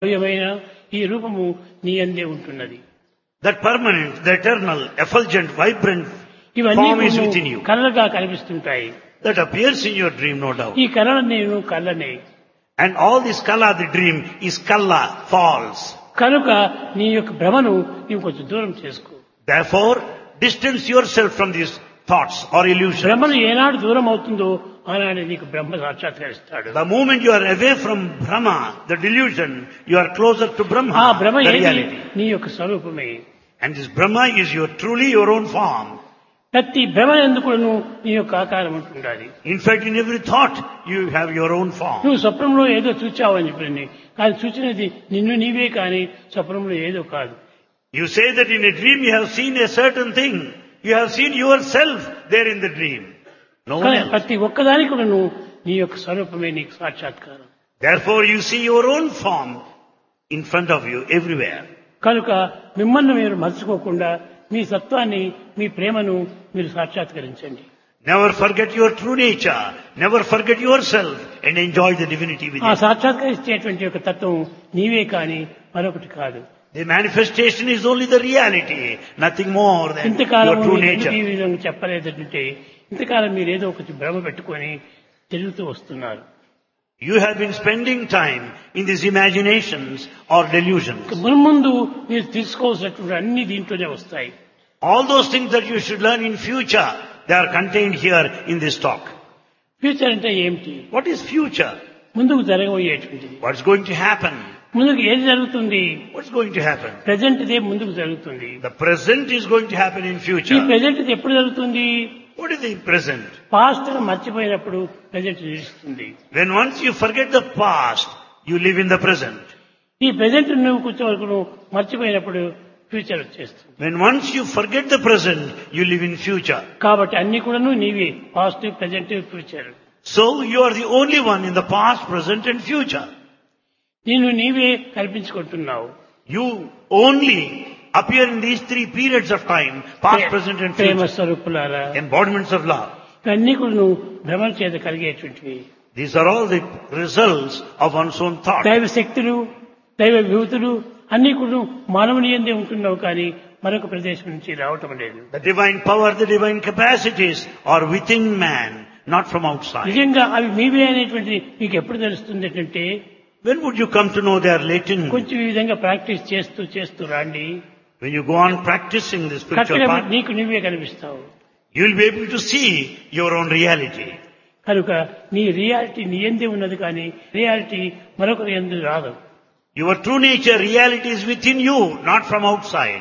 భవ్యమైన ఈ రూపము నీ అందే ఉంటున్నది That permanent, the eternal, effulgent, vibrant ఇవన్నీ form is కొన్ని within you. కళలుగా కనిపిస్తుంటాయి That appears in your dream, no doubt. ఈ కళ నేను కళ్ళనే And all this kala, the dream, is kalla, false. కనుక నీ యొక్క భ్రమను నీవు కొంచెం దూరం చేసుకో Therefore, distance yourself from these thoughts or illusions. భ్రమను ఏనాడు దూరం అవుతుందో ఆనాడు నీకు బ్రహ్మ సాక్షాత్కరిస్తాడు The moment you are away from Brahma, the delusion, you are closer to ఆ Brahma, భ్రమ the ఏది reality. నీ యొక్క స్వరూపమే And this Brahma is your truly your own form. ప్రతి భ్రమ ఎందుకు నీ యొక్క ఆకారం ఉంటుండాలి In fact, in every thought, you have your own form. నువ్వు స్వప్నంలో ఏదో చూచావని చెప్పి కానీ చూచినది నిన్ను నీవే కానీ స్వప్నంలో ఏదో కాదు You say that in a dream you have seen a certain thing. You have seen yourself there in the dream. No one కానీ else. ప్రతి ఒక్కదానికి కూడా నువ్వు నీ యొక్క స్వరూపమే నీకు సాక్షాత్కారం Therefore, you see your own form in front of you everywhere. కనుక మిమ్మల్ని మీరు మర్చిపోకుండా మీ సత్వాన్ని మీ ప్రేమను మీరు సాక్షాత్కరించండి Never forget your true nature. Never forget yourself and enjoy the divinity ఆ within. సాక్షాత్కరించేటువంటి యొక్క తత్వం నీవే కాని మరొకటి కాదు The manifestation is only the reality, nothing more than ఇంతకాలం your true మీరు ఎందుకు ఈ nature. విధంగా చెప్పలేదంటే ఇంతకాలం మీరు ఏదో ఒకటి భ్రమ పెట్టుకొని తిరుగుతూ వస్తున్నారు You have been spending time in these imaginations or delusions. మున్ముందు మీరు తీసుకోవాల్సినటువంటి అన్ని దీంట్లోనే వస్తాయి All those things that you should learn in future, they are contained here in this talk. Future అంటే ఏమిటి What is future? ముందుకు జరగబోయేటువంటిది What's going to happen? ముందుకు ఏది జరుగుతుంది What's going to happen? Present ఇదే ముందుకు జరుగుతుంది The present is going to happen in ఈ future. ప్రజెంట్ ఇది ఎప్పుడు జరుగుతుంది What is the present? Past మర్చిపోయినప్పుడు ప్రజెంట్ నిలుస్తుంది When once you forget the past, you live in the present. ఈ ప్రజెంట్ నువ్వు కూర్చో వరకు నువ్వు మర్చిపోయినప్పుడు ఫ్యూచర్ వచ్చేస్తుంది When once you forget the present, you live in future. కాబట్టి అన్ని కూడాను నీవే past present future So you are the only one in the past, present and future. నేను నీవే కల్పించుకుంటున్నావు You only appear in these three periods of time, past, present and Prema future. స్వరూపులారా Embodiments of love. ఇవన్నీ కూడా నువ్వు భ్రమణ చేత కలిగేటువంటివి These are all the results of one's own thought. దైవ శక్తులు దైవ విభూతులు అన్ని కూడా మానవుని ఎందే ఉంటున్నావు కానీ మరొక ప్రదేశం నుంచి రావటం లేదు The divine power, the divine capacities are within man, not from outside. నిజంగా అవి మీవే అనేటువంటిది మీకు ఎప్పుడు తెలుస్తుంది అంటే When would you come to know they are latent? కొంచెం ఈ విధంగా ప్రాక్టీస్ చేస్తూ చేస్తూ రాండి When you go on practicing the spiritual కట్టడం path, నీకు నువ్వే కనిపిస్తావు you will be able to see your own reality. కనుక నీ రియాలిటీ నీ ఎందే ఉన్నది కానీ రియాలిటీ మరొకరి ఎందు రాదు Your true nature, reality is within you, not from outside.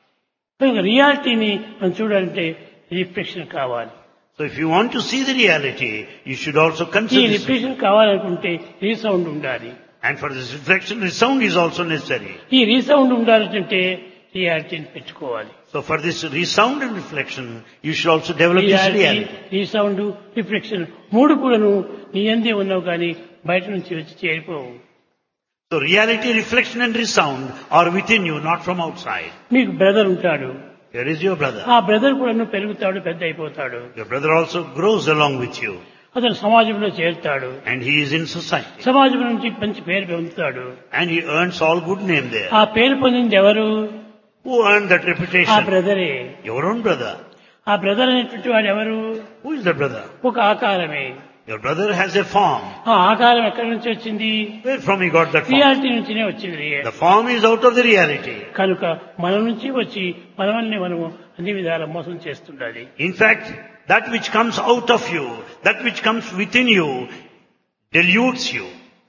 కనుక రియాలిటీని మనం చూడాలంటే రిఫ్లెక్షన్ కావాలి So if you want to see the reality, you should also ఈ consider this. రిఫ్లెక్షన్ కావాలనుకుంటే రీసౌండ్ ఉండాలి And for this reflection, the sound is also necessary. ఈ resound ఉండాలంటే రియాలిటీని పెట్టుకోవాలి So for this resound and reflection, you should also develop this reality reality. Resound reflection మూడు కూడాను నీ ఎందే ఉన్నావు కానీ బయట నుంచి వచ్చి చేరిపోవు So reality, reflection and resound are within you, not from outside. మీకు బ్రదర్ ఉంటాడు Here is your brother. ఆ బ్రదర్ కూడా పెరుగుతాడు పెద్ద అయిపోతాడు Your brother also grows along with you. అతను సమాజంలో చేరుతాడు And he is in society. సమాజం నుంచి మంచి పేరు పొందుతాడు And he earns all good name there. ఆ పేరు పొందింది ఎవరు Who earned that ఆ reputation? బ్రదరే Your own brother. ఆ బ్రదర్ అనేటువంటి వాడు ఎవరు Who is the brother? ఒక ఆకారమే Your brother has a form. ఆ ఆకారం ఎక్కడి నుంచి వచ్చింది Where from he got that form? Reality నుంచినే వచ్చింది రియా- The form is out of the reality. కనుక మన నుంచి వచ్చి మనల్ని మనము అన్ని విధాల మోసం చేస్తుండాలి In fact, that which comes out of you, that which comes within you, deludes you.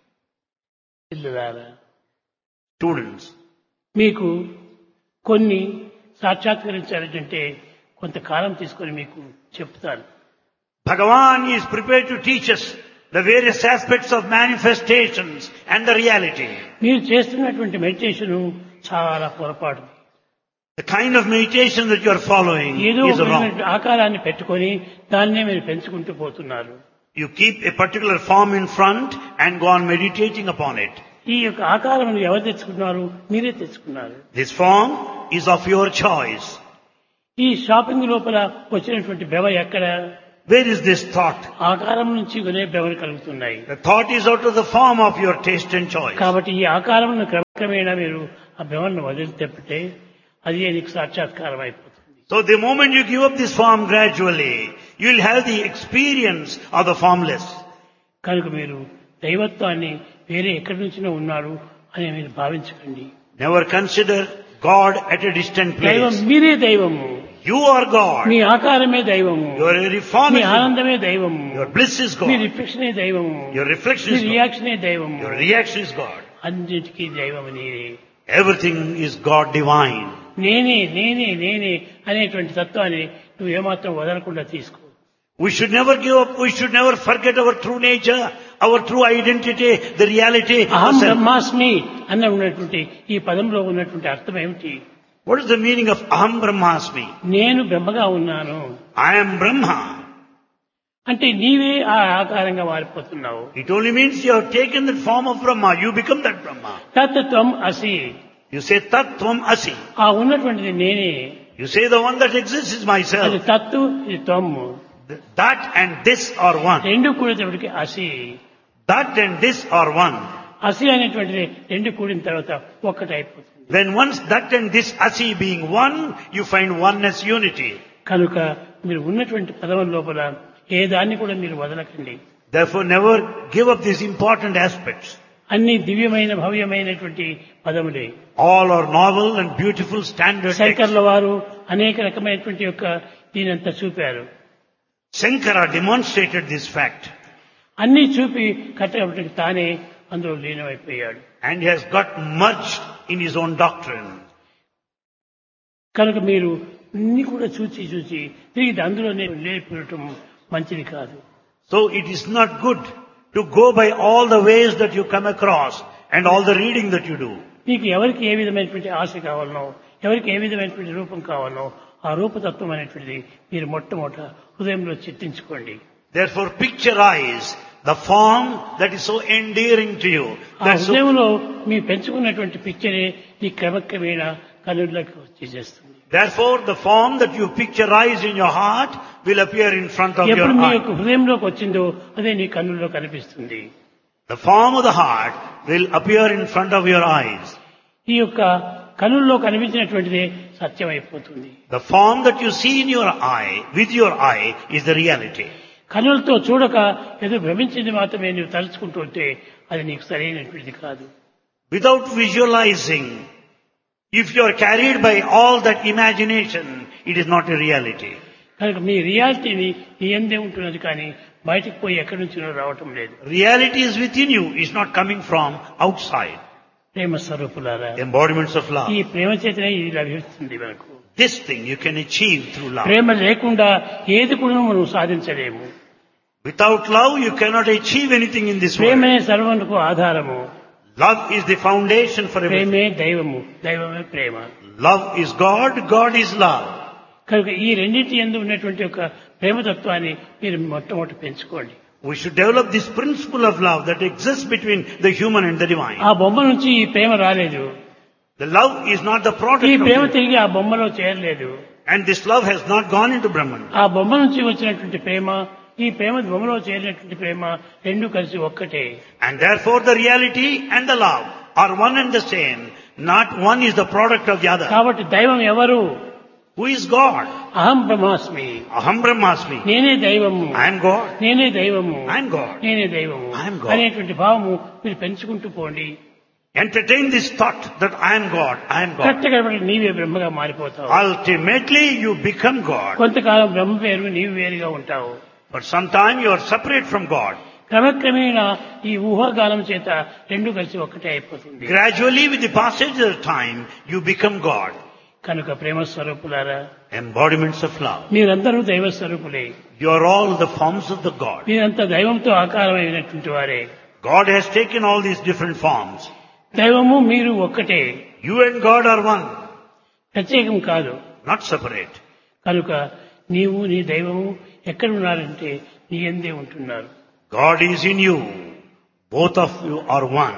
పిల్లలారా Students, మీకు కొన్ని సాక్షాత్కరించాలంటే కొంతకాలం తీసుకొని మీకు చెప్తాను Bhagavan is prepared to teach us the various aspects of manifestations and the reality. మీరు చేస్తున్నటువంటి మెడిటేషన్ చాలా పొరపాటు The kind of meditation that you are following ఏదో is ఒక wrong. ఆకారాన్ని పెట్టుకొని దాన్నే మీరు పెంచుకుంటూ పోతున్నారు You keep a particular form in front and go on meditating upon it. ఈ యొక్క ఆకారం ఎవరు తెచ్చుకున్నారు మీరే తెచ్చుకున్నారు This form is of your choice. ఈ షాపింగ్ లోపల వచ్చినటువంటి భ్రమ ఎక్కడ Where is this thought? ఆకారం నుంచి కొనే భ్రమలు కలుగుతున్నాయి The thought is out of the form of your taste and choice. కాబట్టి ఈ ఆకారం క్రమేణా మీరు ఆ భ్రమను వదిలితే అది నీకు సాక్షాత్కారం అయిపోతుంది So the moment you give up this form gradually, you will have the experience of the formless. కనుక మీరు దైవత్వాన్ని వేరే ఎక్కడి నుంచినో ఉన్నారు అని మీరు భావించకండి Never consider God at a distant దైవం place. మీరే దైవము You are God. మీ ఆకారమే దైవము Your me reform is God. ఆనందమే దైవము Your bliss is me God. రిఫ్లెక్షనే దైవము Your reflection me is God. రియాక్షనే దైవము Your reaction is God. అన్నిటికీ దైవము నేనే Everything is God divine. నేనే నేనే నేనే అనేటువంటి తత్వాన్ని నువ్వు ఏమాత్రం వదలకుండా తీసుకో We should never give up. We should never forget our true nature, our true identity, the reality. అహం of self. బ్రహ్మాస్మి అన్న ఉన్నటువంటి ఈ పదంలో ఉన్నటువంటి అర్థం ఏమిటి What is the meaning of Aham Brahmasmi? నేను బ్రహ్మగా ఉన్నాను I am Brahma. అంటే నీవే ఆ ఆకారంగా మారిపోతున్నావు It only means you have taken the form of Brahma. You become that Brahma. తత్వం అసి You say Tattvam Asi. ఆ ఉన్నటువంటిది నేనే You say the one that exists is అది myself. తత్తు ఇది త్వమ్ము That and this are one. రెండు కూడేటప్పటికి అసి That and this are one. అసి అనేటువంటిది రెండు కూడిన తర్వాత ఒక్కటైపోతుంది When once that and this Asi being one, you find oneness unity. కనుక మీరు ఉన్నటువంటి పదవం లోపల ఏ దాన్ని కూడా మీరు వదలకండి Therefore never give up these important aspects. అన్ని దివ్యమైన భవ్యమైనటువంటి పదములే All are novel and beautiful standard texts. శంకర్ల వారు అనేక రకమైనటువంటి యొక్క దీనంతా చూపారు Sankara demonstrated this fact అన్ని చూపి కట్టబట్టి తానే అందులో లీనమైపోయాడు and he has got merged in his own doctrine. కనుక మీరు అన్ని కూడా చూచి చూచి తిరిగి అందులోనే లేపినటం మంచిది కాదు So it is not good to go by all the ways that you come across and all the reading that you do. మీకు ఎవరికి ఏ విధమైనటువంటి ఆశ కావాలనో ఎవరికి ఏ విధమైనటువంటి రూపం కావాలనో ఆ రూపతత్వం అనేటువంటిది మీరు మొట్టమొదట హృదయంలో చిత్తించుకోండి Therefore picturize the form that is so endearing to you. ఆ That's so, హృదయంలో మీ పెంచుకున్నటువంటి పిక్చరే ఈ క్రమక్రమేణ కనులకు వచ్చేసేస్తుంది therefore the form that you picturize in your heart will appear in front of your ఎప్పుడు మీ eye. యొక్క హృదయంలోకి వచ్చిందో అదే నీ కన్నుల్లో కనిపిస్తుంది The form of the heart will appear in front of your eyes. ఈ యొక్క కనుల్లో కనిపించినటువంటిదే సత్యం అయిపోతుంది The form that you see in your eye, with your eye, is the reality. కనులతో చూడక ఏదో భ్రమించింది మాత్రమే నువ్వు తలుచుకుంటూ ఉంటే అది నీకు సరైనటువంటిది కాదు Without visualizing, if you are carried by all that imagination, it is not a reality. కనుక మీ రియాలిటీని నీ ఎందే ఉంటున్నది కానీ బయటకు పోయి ఎక్కడి నుంచినో రావటం లేదు Reality is within you, it's not coming from outside. ప్రేమ స్వరూపులారా Embodiments of love. ఈ ప్రేమ చేతనే ఇది లభిస్తుంది మనకు This thing you can achieve through love. ప్రేమ లేకుండా ఏది కూడా మనం సాధించలేము Without love, you cannot achieve anything in this world. ప్రేమే సర్వమునకు ఆధారము Love is the foundation for everything. ప్రేమే దైవము దైవమే ప్రేమ Love is God, God is love. కనుక ఈ రెండింటి ఎందు ఉన్నటువంటి ఒక ప్రేమతత్వాన్ని మీరు మొట్టమొదటి పెంచుకోండి We should develop this principle of love that exists between the human and the divine. ఆ బొమ్మ నుంచి ఈ ప్రేమ రాలేదు The love is not the ఈ product of ప్రేమ the- తిరిగి ఆ బొమ్మలో చేరలేదు and this love has not gone into Brahman. ఆ బొమ్మ నుంచి వచ్చినటువంటి ప్రేమ ఈ ప్రేమ బొమ్మలో చేరినటువంటి ప్రేమ రెండు కలిసి ఒక్కటే And therefore the reality and the love are one and the same. Not one is the product of the other. కాబట్టి దైవం ఎవరు Who is God? అహం బ్రహ్మాస్మి Aham Brahmasmi. నేనే దైవము I am God. నేనే దైవము I am God. నేనే దైవము I am God. అనేటువంటి భావము మీరు పెంచుకుంటూ పోండి Entertain this thought that I am God. I am God. కరెక్ట్గా నీవే బ్రహ్మగా మారిపోతావు Ultimately you become God. కొంతకాలం బ్రహ్మ వేరు నీవు వేరుగా ఉంటావు But sometime you are separate from God. క్రమక్రమేణా ఈ ఊహాగానం చేత రెండు కలిసి ఒక్కటే అయిపోతుంది Gradually with the passage of time you become God. కనుక ప్రేమ స్వరూపులారా Embodiments of love. మీరందరూ దైవ స్వరూపులే You are all the forms of the God. మీరంతా దైవంతో ఆకారమైనటువంటి వారే God has taken all these different forms. దైవము మీరు ఒక్కటే You and God are one, ప్రత్యేకం కాదు not separate. కనుక నీవు నీ దైవము ఎక్కడ ఉన్నారంటే నీ ఎందే ఉంటున్నారు God is in you. Both of you are one.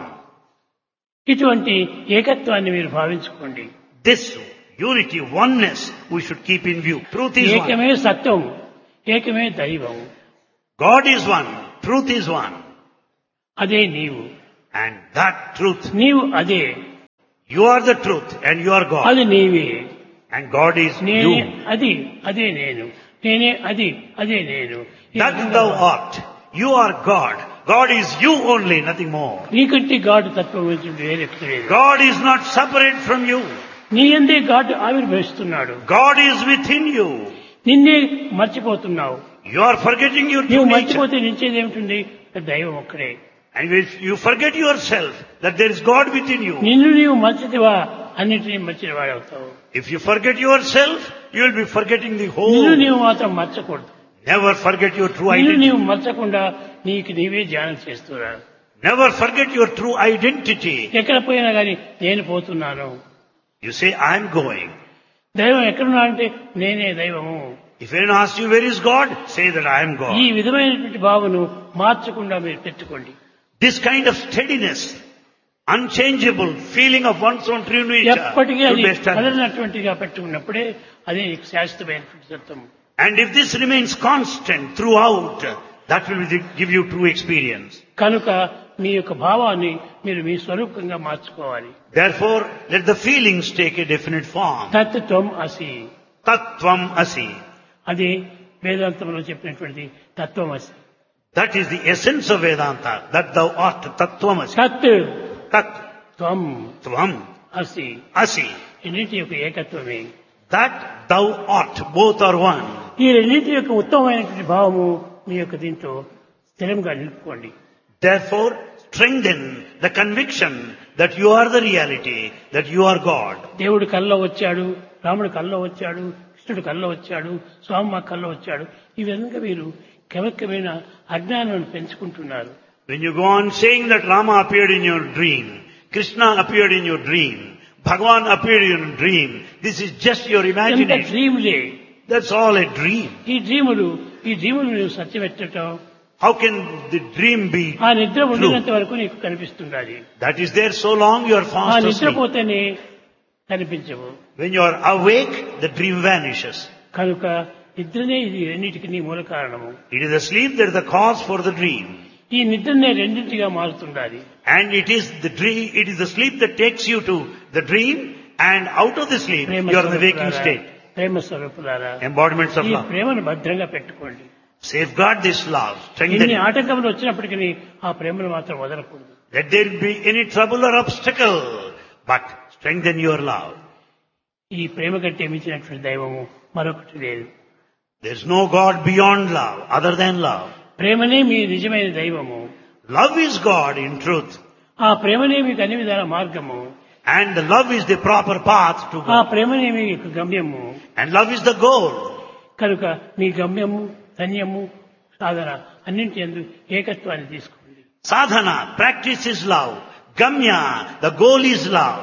ఇటువంటి ఏకత్వాన్ని మీరు భావించుకోండి This unity, oneness, we should keep in view. Truth is one. ఏకమే సత్యం ఏకమే దైవం God is one. Truth is one. అదే నీవు And that truth నీవు అదే You are the truth and you are God. అది నీవే And God is నేనే you. అది అదే నేను నేనే అది అదే నేను ఈ That విధంగా thou art. You are God. God is you only, nothing more. నీకంటే గాడు తత్వం గురించి వేరెక్కడ లేదు God is not separate from you. నీ అందే గాడు ఆవిర్భవిస్తున్నాడు God is within you. నిన్నే మర్చిపోతున్నావు You are forgetting your నువ్వు true nature. మర్చిపోతే నిలిచేది ఏమిటి దైవం ఒక్కడే And if you forget yourself that there is God within you, నిన్ను నీవు మర్చితివా అన్నిటినీ మర్చిన వాడవుతావు if you forget yourself, you will be forgetting the నిన్ను whole. నీవు మాత్రం మర్చకూడదు Never forget your true నిన్ను identity. నీవు మర్చకుండా నీకు నీవే ధ్యానం చేస్తున్నావు Never forget your true identity. ఎక్కడ పోయినా కానీ నేను పోతున్నాను You say, I am going. దైవం ఎక్కడున్నా అంటే నేనే దైవము If anyone asks you, where is God? Say that I am ఈ God. విధమైనటువంటి భావను మార్చకుండా మీరు పెట్టుకోండి This kind of steadiness, unchangeable feeling of one's own true nature ఎప్పటికీ should అది be established. కదలినటువంటిగా పెట్టుకున్నప్పుడే అదే నీకు శాశ్వతమైనటువంటి సత్వం And if this remains constant throughout, that will give you true experience. కనుక మీ యొక్క భావాన్ని మీరు మీ స్వరూపంగా మార్చుకోవాలి Therefore, let the feelings take a definite form. తత్వం అసి Tattvam asi. అది వేదాంతంలో చెప్పినటువంటి తత్వం అసి That is the essence of Vedanta. That thou art tattvam asi. తత్ Tat త్వం tvam అసి asi. రెండింటి యొక్క ఏకత్వమే That thou art. Both are one. ఈ రెండింటి యొక్క ఉత్తమమైనటువంటి భావము మీ యొక్క దీంతో స్థిరంగా నిలుపుకోండి Therefore, strengthen the conviction that you are the reality, that you are God. దేవుడు కల్లో వచ్చాడు రాముడు కల్లో వచ్చాడు కృష్ణుడు కల్లో వచ్చాడు స్వామి కల్లో వచ్చాడు ఈ విధంగా మీరు క్రమక్రమేణ అజ్ఞానం పెంచుకుంటున్నారు When you go on saying that Rama appeared in your dream, Krishna appeared in your dream, Bhagavan appeared in your dream, this is just your ఎంత imagination. డ్రీములే That's all a dream. ఈ డ్రీములు ఈ డ్రీములు నువ్వు సత్యమెట్టడం How can the dream be? ఆ నిద్ర ఉండినంత వరకు నీకు కనిపిస్తుండాలి That is there so long you are ఆ fast asleep. నిద్రపోతేనే కనిపించవు When you are awake, the dream vanishes. కనుక నిద్రనే ఇది రెండింటికి నీ మూల కారణము It is the sleep that is the cause for the dream. ఈ నిద్రనే రెండింటిగా మారుతుండాలి And it is the dream, it is the sleep that takes you to the dream and out of the sleep Prema you are in the waking స్వరూపులారా, state. ప్రేమ స్వరూపులారా Embodiments of ఈ love. ప్రేమను భద్రంగా పెట్టుకోండి Safeguard this love. Strengthen ఎన్ని it. ఆటంకములు వచ్చినప్పటికీ ఆ ప్రేమను మాత్రం వదలకూడదు Let there be any trouble or obstacle, but strengthen your love. ఈ ప్రేమ కంటే మించినటువంటి దైవము మరొకటి లేదు There is no God beyond love, other than love. ప్రేమనే మీ నిజమైన దైవము Love is God in truth, ఆ ప్రేమనే మీకు అన్ని విధాల మార్గము and the love is the proper path to ఆ go. ప్రేమనే మీ యొక్క గమ్యము And love is the goal. కనుక మీ గమ్యము ధన్యము సాధన అన్నింటి అందు ఏకత్వాన్ని తీసుకోండి Sadhana, practice is love. Gamya, the goal is love.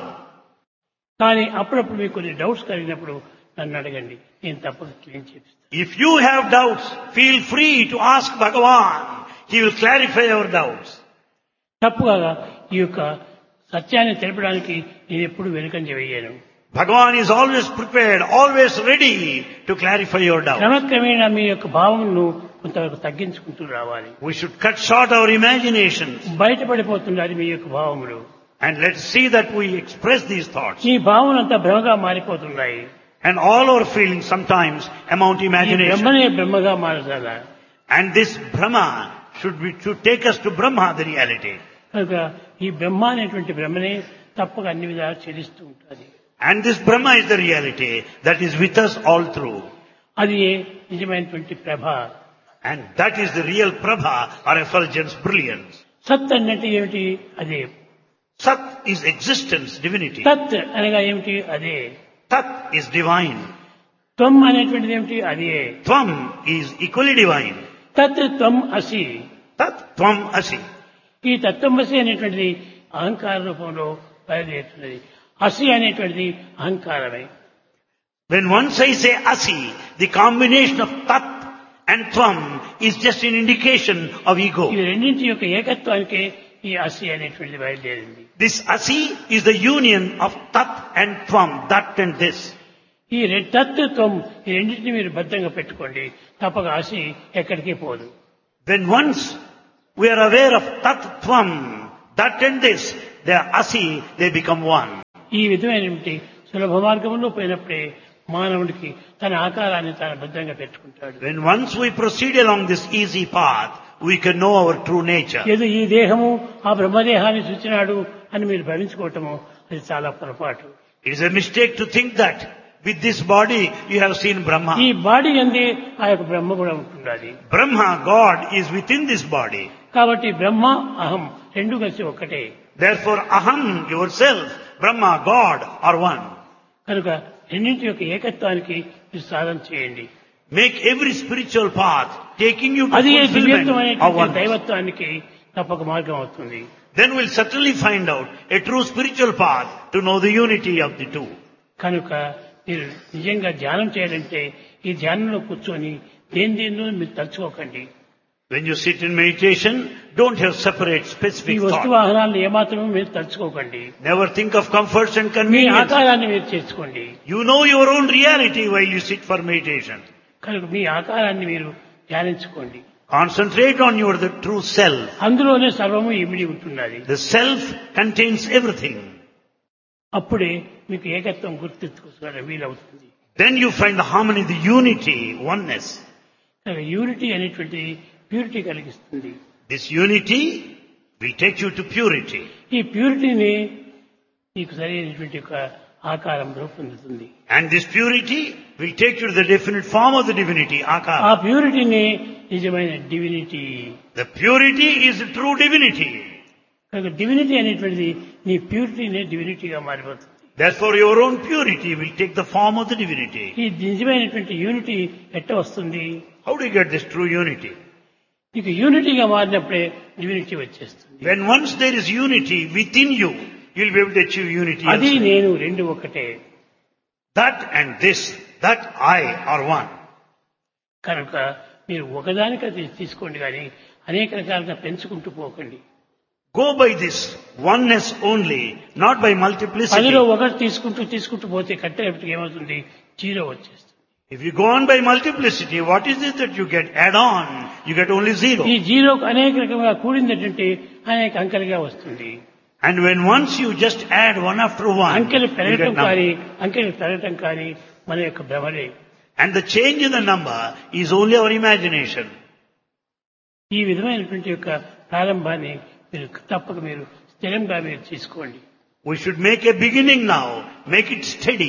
కానీ అప్పుడప్పుడు మీకు కొన్ని డౌట్స్ కలిగినప్పుడు నన్ను అడగండి నేను తప్పక క్లీన్ చేపిస్తాను If you have doubts, feel free to ask Bhagavan. He will clarify your doubts. తప్పుగా ఈ యొక్క సత్యాన్ని తెలపడానికి నేను ఎప్పుడు వెనుకంజ వేయను Bhagavan is always prepared, always ready to clarify your doubts. క్రమక్రమేణా మీ యొక్క భావమును కొంతవరకు తగ్గించుకుంటూ రావాలి We should cut short our imaginations బయటపడిపోతున్నది మీ యొక్క భావములు and let's see that we express these thoughts. ఈ భావన అంతా భ్రమగా మారిపోతున్నాయి And all our feelings sometimes amount to ఈ imagination. బ్రహ్మనే బ్రహ్మగా మారదాలా And this Brahma should be, should take us to Brahma, the reality. కనుక ఈ బ్రహ్మ అనేటువంటి బ్రహ్మనే తప్పక అన్ని విధాలు చెల్లిస్తూ ఉంటుంది And this Brahma is the reality that is with us all through. అది నిజమైనటువంటి ప్రభ And that is the real Prabha or effulgence, brilliance. సత్ అన్నట్టు ఏమిటి అదే Sat is existence, divinity. తత్ అనగా ఏమిటి అదే Tat is divine. త్వం అనేటువంటిది ఏమిటి అదే Tvam is equally divine. తత్ త్వం అసి Tat Tvam Asi. ఈ తత్వమసి అనేటువంటిది అహంకార రూపంలో బయలుదేరుతున్నది అసి అనేటువంటిది అహంకారమే When once I say Asi, the combination of Tat and Tvam is just an indication of ego. ఇవి రెండింటి యొక్క ఏకత్వానికే ఈ అసి అనేటువంటిది బయలుదేరింది This Asi is the union of Tat and Tvam, that and this. ఈ రె- తత్వం ఈ రెండింటిని మీరు భద్రంగా పెట్టుకోండి తప్పక అసి ఎక్కడికి పోదు When once we are aware of Tat Tvam, that and this, they are Asi, they become one. ఈ విధమైనటువంటి సులభ మార్గంలో పోయినప్పుడే మానవుడికి తన ఆకారాన్ని తాను భద్రంగా పెట్టుకుంటాడు When once we proceed along this easy path, we can know our true nature. ఏదో ఈ దేహము ఆ బ్రహ్మదేహాన్ని చూచినాడు అని మీరు భవించుకోవటము అది చాలా పొరపాటు It is a mistake to think that with this body you have seen Brahma. ఈ బాడీ అందే ఆ యొక్క బ్రహ్మ కూడా ఉంటున్నది Brahma, God, is within this body. కాబట్టి బ్రహ్మ అహం రెండు కలిసి ఒక్కటే Therefore, Aham, yourself, Brahma, God are one. కనుక రెండింటి యొక్క ఏకత్వానికి మీరు సాధన చేయండి Make every spiritual path taking you to అది fulfillment of దివ్యత్వమైనటువంటి one. దైవత్వానికి తప్పక మార్గం అవుతుంది Then we'll certainly find out a true spiritual path to know the unity of the two. కనుక మీరు నిజంగా ధ్యానం చేయాలంటే ఈ ధ్యానంలో కూర్చొని దేని దేనిలో మీరు తలుచుకోకండి When you sit in meditation, don't have separate ఈ specific వస్తు thought. వాహనాలను ఏమాత్రమూ మీరు తలుచుకోకండి Never think of comforts and me convenience. ఆకారాన్ని మీరు చేసుకోండి You know your own reality while you sit for meditation. కనుక మీ ఆకారాన్ని మీరు ధ్యానించుకోండి Concentrate on your the true self. అందులోనే సర్వము ఇమిడి ఉంటున్నది The self contains everything. అప్పుడే మీకు ఏకత్వం గుర్తెత్తుకోవడం వీలవుతుంది Then you find the harmony, the unity, oneness. కనుక యూనిటీ అనేటువంటి ప్యూరిటీ కలిగిస్తుంది This unity will take you to purity. ఈ ప్యూరిటీని మీకు సరైనటువంటి ఒక ఆకారం రూపొందుతుంది And this purity will take you to the definite form of the divinity, ఆ Akara. ప్యూరిటీని నిజమైన divinity The purity is the true divinity. కనుక డివినిటీ అనేటువంటిది నీ ప్యూరిటీనే డివినిటీగా మారిపోతుంది Therefore your own purity will take the form of the divinity. ఈ నిజమైనటువంటి unity ఎట్ట వస్తుంది How do you get this true unity? నీకు యూనిటీగా మారినప్పుడే డివినిటీ వచ్చేస్తుంది When once there is unity within you, you'll be able to achieve unity. అది elsewhere. నేను రెండు ఒకటే That and this, that I are one. కనుక మీరు ఒకదానికది తీసుకోండి కానీ అనేక రకాలుగా పెంచుకుంటూ పోకండి Go by this oneness only, not by multiplicity. పదిలో ఒకటి తీసుకుంటూ తీసుకుంటూ పోతే కట్టేపటికి ఏమవుతుంది జీరో వచ్చేస్తుంది If you go on by multiplicity, what is it that you get? Add on, you get only zero. ఈ జీరోకు అనేక రకంగా కూడిందంటే అనేక అంకెలుగా వస్తుంది And when once you just add one after one, అంకెలు you పెరగటం get number. కానీ అంకెలు పెరగటం కానీ మన యొక్క భ్రమలే And the change in the number is only our imagination. ఈ విధమైనటువంటి యొక్క ప్రారంభాన్ని మీరు తప్పక మీరు స్థిరంగా మీరు తీసుకోండి We should make a beginning now, make it steady.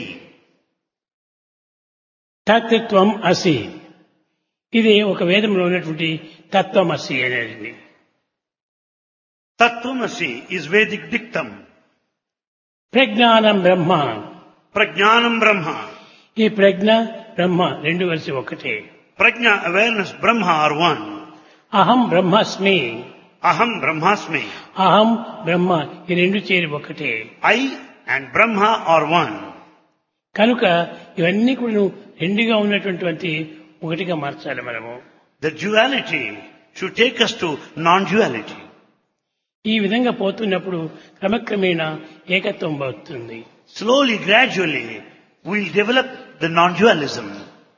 తత్వం అసి ఇది ఒక వేదంలో ఉన్నటువంటి తత్వం అసి అనేది Tattvamasi is Vedic dictum. ప్రజ్ఞానం బ్రహ్మ Prajnanam Brahma. ఈ ప్రజ్ఞ బ్రహ్మ రెండు కలిసి ఒకటే Prajna, awareness, Brahma are one. అహం బ్రహ్మాస్మి Aham Brahmasmi. అహం బ్రహ్మ ఈ రెండు చేరి ఒకటే I and Brahma are one. కనుక ఇవన్నీ కూడా నువ్వు రెండుగా ఉన్నటువంటి ఒకటిగా మార్చాలి మనము The duality should take us to non-duality. ఈ విధంగా పోతున్నప్పుడు క్రమక్రమేణా ఏకత్వం అవుతుంది Slowly, gradually, we'll develop the non-dualism.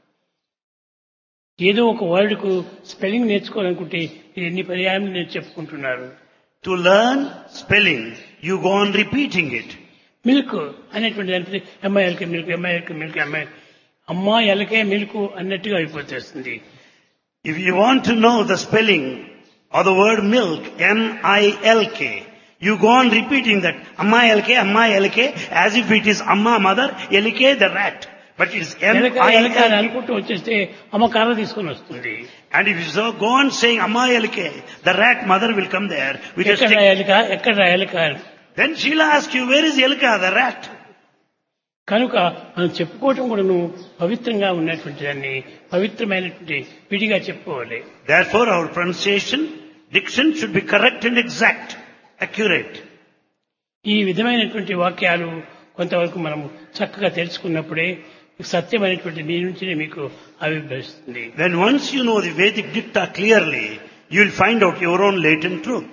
ఏదో ఒక వర్డ్కు స్పెల్లింగ్ నేర్చుకోవాలనుకుంటే ఇది ఎన్ని పర్యాయం నేను చెప్పుకుంటున్నారు To learn spelling, you go on repeating it. Milk అనేటువంటి దానికి అమ్మాయిలకి మిల్క్ అమ్మాయిలకి మిల్క్ అమ్మాయి అమ్మాయిలకే మిల్క్ అన్నట్టుగా అయిపోతేస్తుంది If you want to know the spelling of the word milk, M-I-L-K, you go on repeating that Amma L-K, Amma L-K, as if it is Amma mother, L-K the rat. But it is ఎలక ఎలక అని M-I-L-K. అనుకుంటూ వచ్చేస్తే అమ్మ కర్ర తీసుకొని వస్తుంది And if you so go on saying Amma L-K, the rat mother will come there with a ఎక్కడ stick. ఎలక ఎక్కడ ఎలక అని. Then she'll ask you, where is L-K, the rat? కనుక మనం చెప్పుకోవటం కూడా నువ్వు పవిత్రంగా ఉన్నటువంటి దాన్ని పవిత్రమైనటువంటి విడిగా చెప్పుకోవాలి Therefore our pronunciation, diction should be correct and exact, accurate. ఈ విధమైనటువంటి వాక్యాలు కొంతవరకు మనము చక్కగా తెలుసుకున్నప్పుడే సత్యమైనటువంటి నీ నుంచినే మీకు ఆవిర్భవిస్తుంది Then once you know the Vedic dicta clearly, you will find out your own latent truth.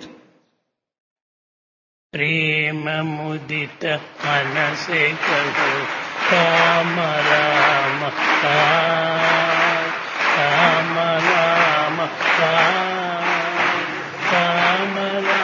ప్రేమ ముదిత మనసే కహో రామ రామ రామ రామ రామ రామ